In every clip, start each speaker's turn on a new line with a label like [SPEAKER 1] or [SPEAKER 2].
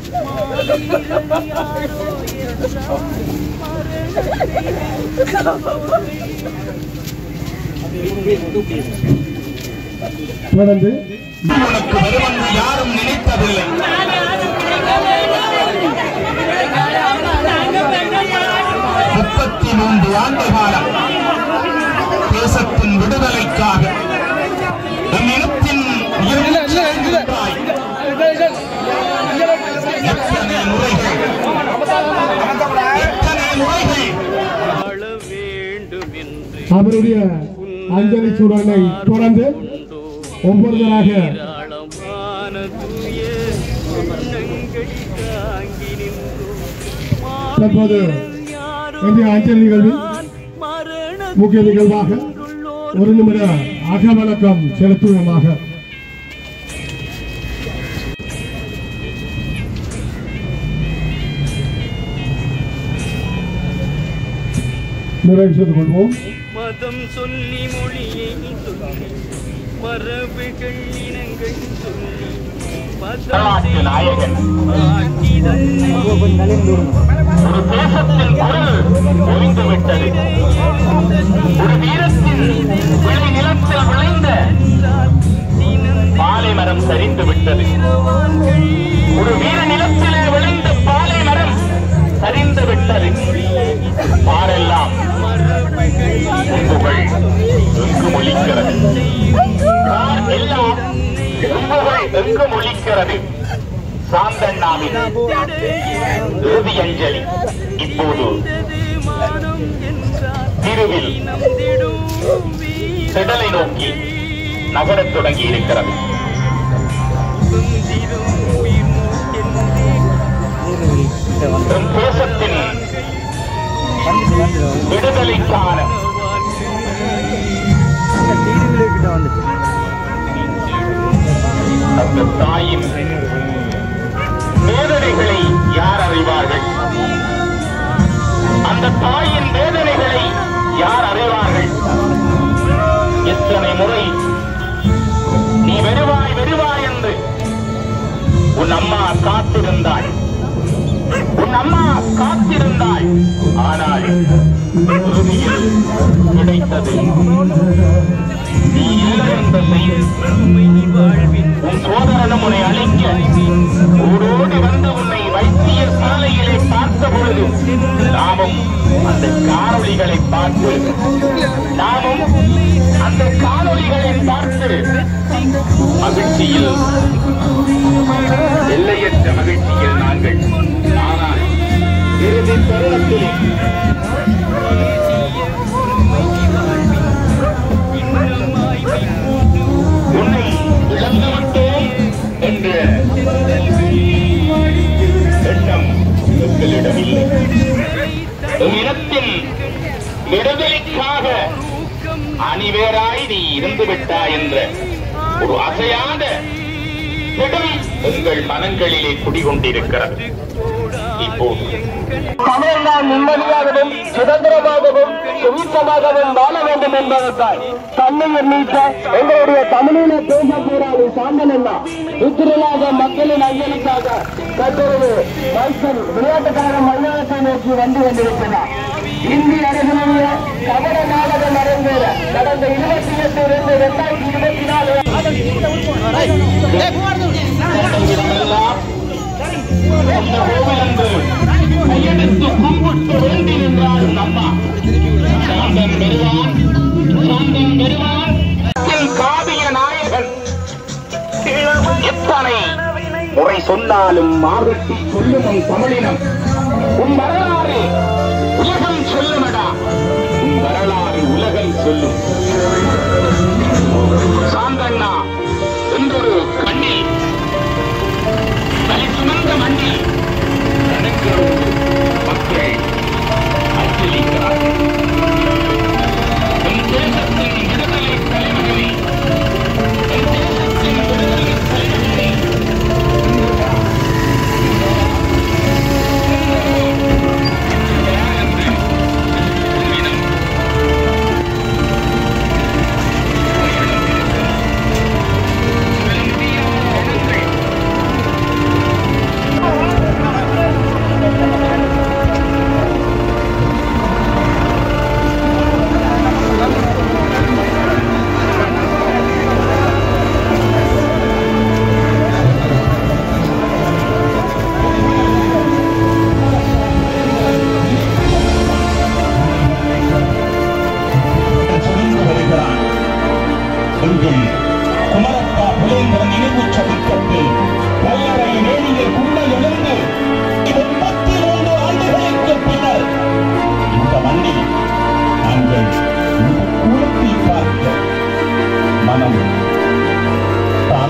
[SPEAKER 1] தொடர்ந்து
[SPEAKER 2] உனக்கு வருமென்று யாரும் நினைத்ததில்லை முப்பத்தி மூன்று ஆண்டு காலம் தேசத்தின் விடுதலைக்காக நம் இனத்தின் உயிர்நீத்தாய் எத்தனை முறைகள் எத்தனை முறைகள்
[SPEAKER 3] வாழ வேண்டும் என்று
[SPEAKER 1] அவருடைய அஞ்சலி சூழலை தொடர்ந்து
[SPEAKER 3] உண்டோ
[SPEAKER 1] ஒவ்வொருவராக
[SPEAKER 3] ஏராளமான தூய எண்ணங்கள் தாங்கி நின்றோம்
[SPEAKER 1] தற்போது
[SPEAKER 3] யாரோ
[SPEAKER 1] இன்றைய அஞ்சலி நிகழ்வில்
[SPEAKER 3] மரண
[SPEAKER 1] முக்கிய நிகழ்வாக ஒரு நிமிட அகவணக்கம் செலுத்துவோமாக நிறைவு செய்து கொள்வோம்
[SPEAKER 3] மதம் சொல்லி மொழியை சொல்லி மரபுகள் இனங்கள் சொல்லி
[SPEAKER 2] வரலாற்று நாயகன்
[SPEAKER 3] ஆக்கி தன்னை
[SPEAKER 2] ஒரு தேசத்தின் குரல் ஒழிந்து விட்டது ஒரு வீரத்தின் விளை நிலத்தில் விளைந்த பாலை மரம் சரிந்து விட்டது ஒரு வீர நிலத்திலே விளைந்த பாலை மரம் சரிந்து விட்டது பாரெல்லாம் புகழ் எங்கு மொழிக்கிறது பார் எல்லாம் புகழ் எங்கு மொழிக்கிறது சாந்தண்ணாவின் இறுதி அஞ்சலி இப்போது
[SPEAKER 3] மானம் என்றார்
[SPEAKER 2] திருவில்
[SPEAKER 3] நம்பிடும் வீரம்
[SPEAKER 2] திடலை நோக்கி நகரத் தொடங்கி இருக்கிறது
[SPEAKER 3] திரும் உயிர் மூக்கென்றே
[SPEAKER 2] நம் தேசத்தின் விடுதலைக்கான அந்த தாயின் வேதனைகளை யார் அறிவார்கள் அந்த தாயின் வேதனைகளை யார் அறிவார்கள் எத்தனை முறை நீ வருவாய் வருவாய் என்று உன் அம்மா காத்திருந்தாள் உன் அம்மா காத்திருந்தாள் ஆனால் இறுதியில் கிடைத்தது நீ இழந்த செய்தி உன் சோதரனும் உன்னை அழைக்க ஓடோடி வந்து உன்னை வைத்திய சாலையிலே பார்த்த பொழுது நாமும் அந்த காணொளிகளை பார்த்து நாமும் அந்த காணொளிகளை பார்த்து மகிழ்ச்சியில் எல்லையற்ற மகிழ்ச்சியில் நாங்கள் ஆனால் இறுதி தருணத்தில் உன்னை இழந்துவிட்டோம் என்ற எண்ணம் எங்களிடம் இல்லை உன் இனத்தின் விடுதலைக்காக அணிவேராய் நீ இருந்து விட்டாய் என்ற ஒரு அசையாத திடம் எங்கள் மனங்களிலே குடிகொண்டிருக்கிறது இப்போது
[SPEAKER 4] தமிழெல்லாம் நிம்மதியாகவும் சுதந்திரமாகவும் சுவிசமாகவும் வாழ வேண்டும் என்பதற்காய் தன்னையும் நீக்க எங்களுடைய தமிழின பேச போராளி சாந்தனண்ணா உத்திரலாக மக்களின் ஐயனுக்காக தற்பொழுது மைசன் விளையாட்டுக்காக மைதானத்தை நோக்கி வந்து கொண்டிருக்கிறார் இந்திய அரசினுடைய கபட நாடகம் அரங்கேற கடந்த இருபத்தி எட்டு ரெண்டு இரண்டாயிரத்தி இருபத்தி நாலு
[SPEAKER 2] இடமெல்லாம் அந்த கோவிலந்து கையெடுத்து கும்பிட்டு வேண்டி நின்றாள் அம்மா சாந்தன் வருவான் சாந்தன் வருவான் என் காவிய நாயகன் எத்தனை முறை சொன்னாலும் மாறுத்தி சொல்லும் உன் தமிழினம் உன் வரலாறு உலகம் சொல்லுமடா உன் வரலாறு உலகம் சொல்லும் சாந்தண்ணா என்றொரு கண்ணில் தலை சுமந்த மண்ணில் நடக்கிறோம் மக்கள் அஞ்சலிக்கிறார்கள் என் தேசத்தின் விடுதலை தலைவர்களே என் தேசத்தின் விடுதலை தலைவர்களே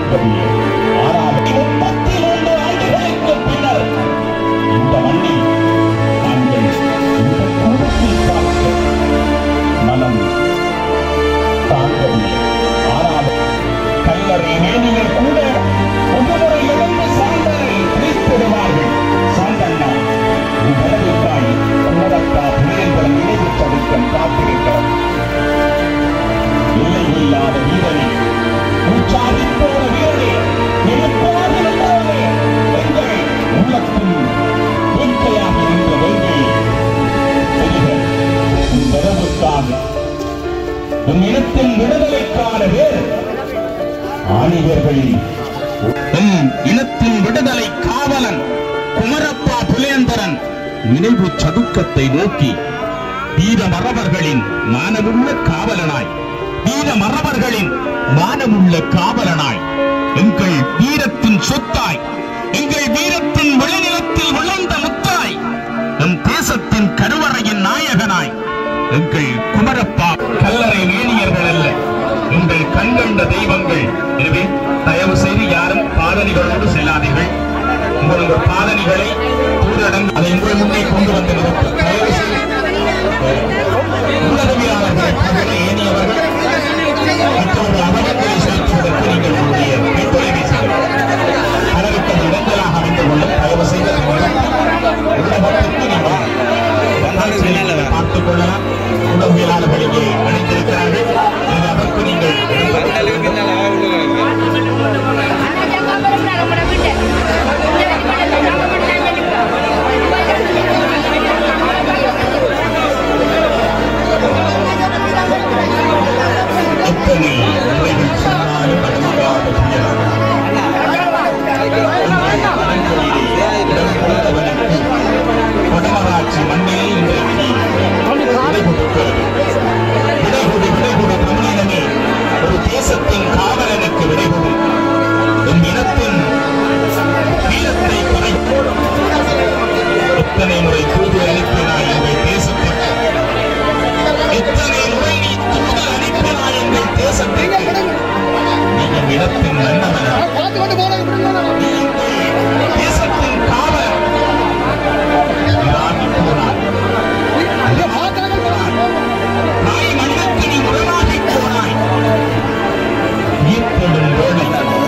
[SPEAKER 2] சாந்தவி ஆறாவது முப்பத்தி மூன்று ஆண்டுகளுக்கு பின்னர் இந்த மண்ணில் நாங்கள் இந்த குடும்பத்தில் பார்க்க மனம் தாங்கவில்லை ஆறாவது கல்லறை மேனிகள் கூட ஒவ்வொரு இழந்து சாந்தனை பிரித்திடுவார்கள் சாந்தண்ணா உன் வரவுக்காய் குமரப்பா புரியன்பலம் நினைவு சதுக்கம் காத்திருக்கிறது இல்லை இல்லாத வீரனே உற்சாகி போன வீரனே இருப்பாக நின்றவனே எங்கள் உள்ளத்தின் வேட்கையாக இருந்த வேங்கை வெளிகள் உன் வரவுக்காக உன் இனத்தின் விடுதலைக்கான வேறு ஆணிவர்களில் உன் இனத்தின் விடுதலை காவலன் குமரப்பா புலேந்திரன் நினைவு சதுக்கத்தை நோக்கி வீர மறவர்களின் மானமுள்ள காவலனாய் வீர மறவர்களின் மானமுள்ள காவலனாய் எங்கள் வீரத்தின் சொத்தாய் எங்கள் வீரத்தின் விளைநிலத்தில் விளைந்த முத்தாய் நம் தேசத்தின் கருவறையின் நாயகனாய் எங்கள் குமரப்பா கல்லறை மேனியர்கள் அல்ல உங்கள் கண்கண்ட தெய்வங்கள் எனவே தயவு செய்து யாரும் பாதணிகளோடு செல்லாதீர்கள் உங்களது பாதணிகளை தூரடங்கு அதை உங்கள் முன்னே கொண்டு வந்து நிறுத்த தயவு செய்து ஊடகவியலாளர்கள் தவிர ஏனியவர்கள் மற்றொரு அவலங்களை செலுத்துவதற்கு நீங்கள் உங்களுடைய கைத்தொலைபேசிகள் பலருக்கு அது இடைஞ்சலாக அமைந்து கொள்ளும் தயவு செய்து ஊடகத்திற்கு நீங்கள் வந்தால் பார்த்துக் கொள்ளலாம் ஊடகவியலாளர்கள் இங்கே அணிந்திருக்கிறார்கள் எனவே அதற்கு நீங்கள் எத்தனை முறைகள் சொன்னாலும் அடங்காத புயலாக வடமராட்சி மண்ணிலே இன்றைக்கு விடை கொடுக்கிறது விடை கொடு விடை கொடு தமிழினமே ஒரு தேசத்தின் காவலனுக்கு விடை கொடு என் இனத்தின் வீரத்தை குறை எத்தனை முறை தூது அனுப்பினாய் எங்கள் தேசத்திற்கு எத்தனை முறை நீ தூது அனுப்பினாய் எங்கள் தேசத்திற்கு நீ என் இடத்தின் மன்னவனா நீ எங்கள் தேசத்தின் காவலன் இராகி போனாய் தாய் மண்ணுக்கு நீ உடனாகி போனாய் ஈர்த்தெடும் வேளை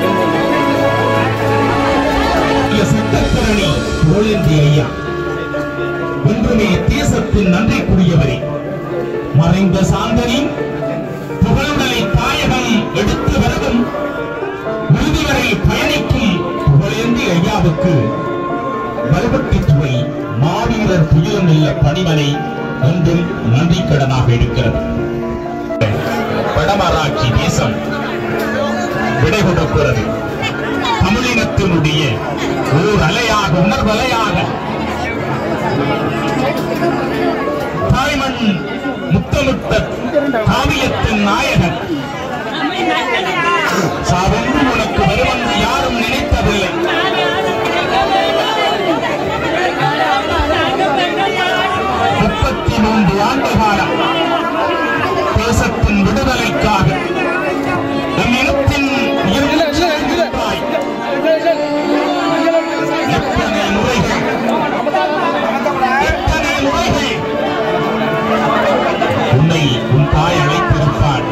[SPEAKER 2] இய சட்டத்திரணி புகழேந்தி ஐயா ஒன்றுமே தேசத்தின் நன்றிக்குரியவரே மறைந்த சாந்தனின் புகழுடலை தாயகம் எடுத்து வரவும் உறுதி வரை பயணிக்கும் புகழேந்தி ஐயாவுக்கு வலுவட்டித்துறை மாவீரர் துயிலும் இல்ல பணிமனை ஒன்றும் நன்றி கடனாக இருக்கிறது வடமராட்சி தேசம் விடை கொடுக்கிறது தமிழினத்தினுடைய ஓர் அலையாக உணர்வலையாக தாய்மண் முத்தமிட்ட காவியத்தின் நாயகன் சாவென்று உனக்கு வருவென்று யாரும் நினைத்ததில்லை முப்பத்தி மூன்று ஆண்டு காலம் தேசத்தின் விடுதலைக்காக நம் இனத்தின் உயிர்மூச்சாய் எத்தனை முறைகள் எத்தனை முறைகள் உன்னை உன் தாய் அழைத்திருப்பாள்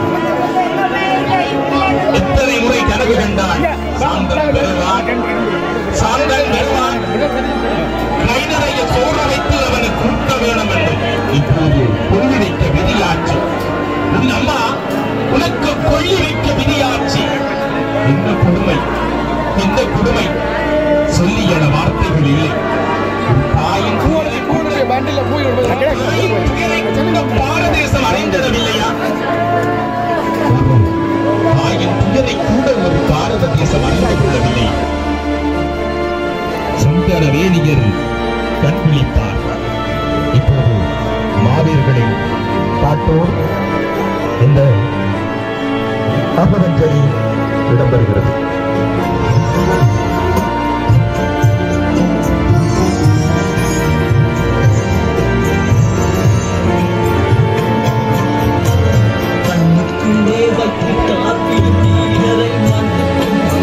[SPEAKER 2] எத்தனை முறை கனவு கண்டாள் சாந்தன் பெறுவான் சாந்தன் பெறுவான் கை நிறைய சோறு வைத்து அவனை கூட்ட வேணும் என்று இப்போது கொள்ளி வைக்க விதியாச்சு உன் அம்மா உனக்கு கொள்ளி வைக்க விதியாச்சு என்ன கொடுமை என்ன கொடுமை சொல்லியன வார்த்தைகள் இல்லை உன் தாயின் துயரை கூட தாயின் துயரை கூட பாரதேசம் அறிந்திடவில்லையா தாயின் துயரை கூட ஒரு பாரத தேசம் அறிந்து கொள்ளவில்லை சுந்தர வேணியர் கண் விழித்தார் இப்போது மாவீர்களின் பாட்டோர் இந்த அபரஞ்சலி இடம்பெறுகிறது
[SPEAKER 5] கண்ணுக்குள்ளே வைத்து காத்திடும் வீரரை மண்ணுக்கும்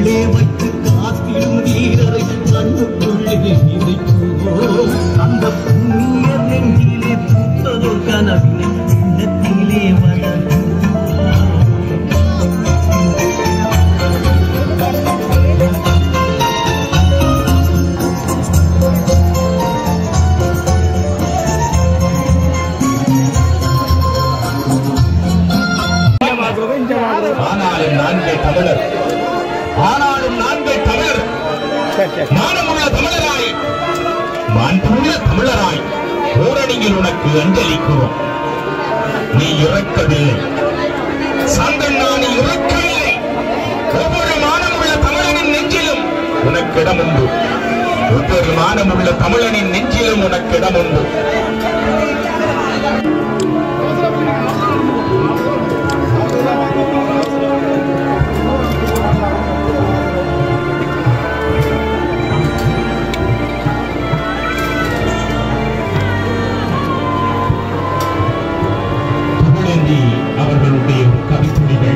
[SPEAKER 5] உள்ளே வைத்து காத்திடும் வீரரை கண்ணுக்குள்ளே விதைப்போம் அந்த புண்ணிய நெஞ்சிலே பூத்ததோ கனவினை உள்ளத்திலே வளர்ப்போம்
[SPEAKER 2] ஆனாலும் நான்கே தமிழர் ஆனாலும் நான்கே தமிழர் மானமுள்ள தமிழராய் மாண்புள்ள தமிழராய் ஓரணியில் உனக்கு அஞ்சலிக்கிறோம் நீ இறக்கவில்லை சாந்தண்ணா நீ இறக்கவில்லை ஒவ்வொரு மானமுள்ள தமிழனின் நெஞ்சிலும் உனக்கு இடம் உண்டு ஒவ்வொரு மானமுள்ள தமிழனின் நெஞ்சிலும் உனக்கு இடம் உண்டு புகழேந்தி அவர்களுடைய கவித்துளிகள்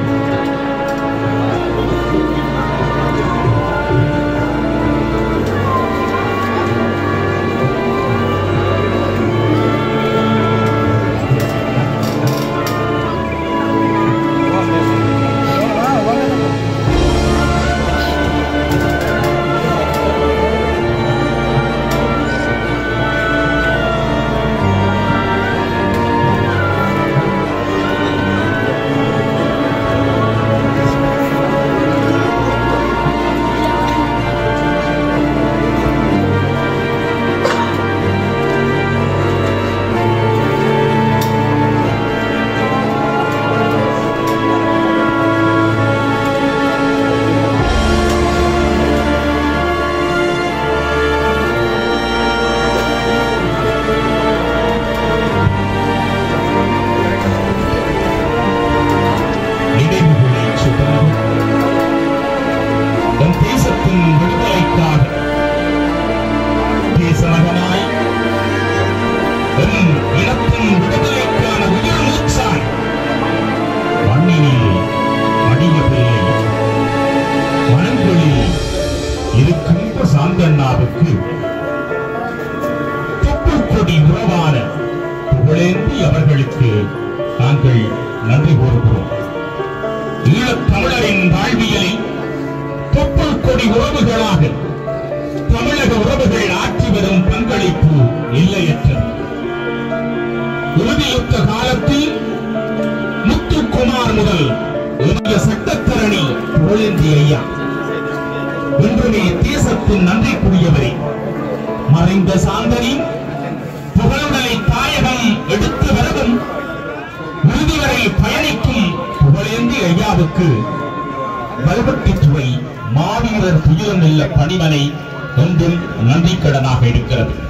[SPEAKER 2] நினைவுகளை சுமந்து என் தேசத்தின் விடுதலைக்காக தேசமகனாய் என் இனத்தின் விடுதலைக்கான உயிர் மூச்சாய் மண்ணினில் அடியவில்லை மனங்களில் இருக்கின்ற சாந்தண்ணாவுக்கு தொப்புள்கொடி உறவான புகழேந்தி அவர்களுக்கு நாங்கள் நன்றி கூறுகிறோம் ஈழத் தமிழரின் வாழ்வியலை தொப்புள் கொடி உறவுகளாக தமிழக உறவுகள் ஆற்றி வரும் பங்களிப்பு எல்லையற்றது இறுதியுத்த காலத்தில் முத்துக்குமார் முதல் இந்திய சட்டத்தரணி புகழேந்தி ஐயா இன்றுமே தேசத்தின் நன்றிக்குரியவரே மறைந்த சாந்தனி புகழுடலை தாயகம் எடுத்து வரவும் இறுதி வரை பயணிக்கும் புகழேந்தி ஐயாவுக்கு வல்வெட்டித்துறை மாவீரர் துயிலம் இல்ல பணிமனை என்றும் நன்றிக்கடனாக இருக்கிறது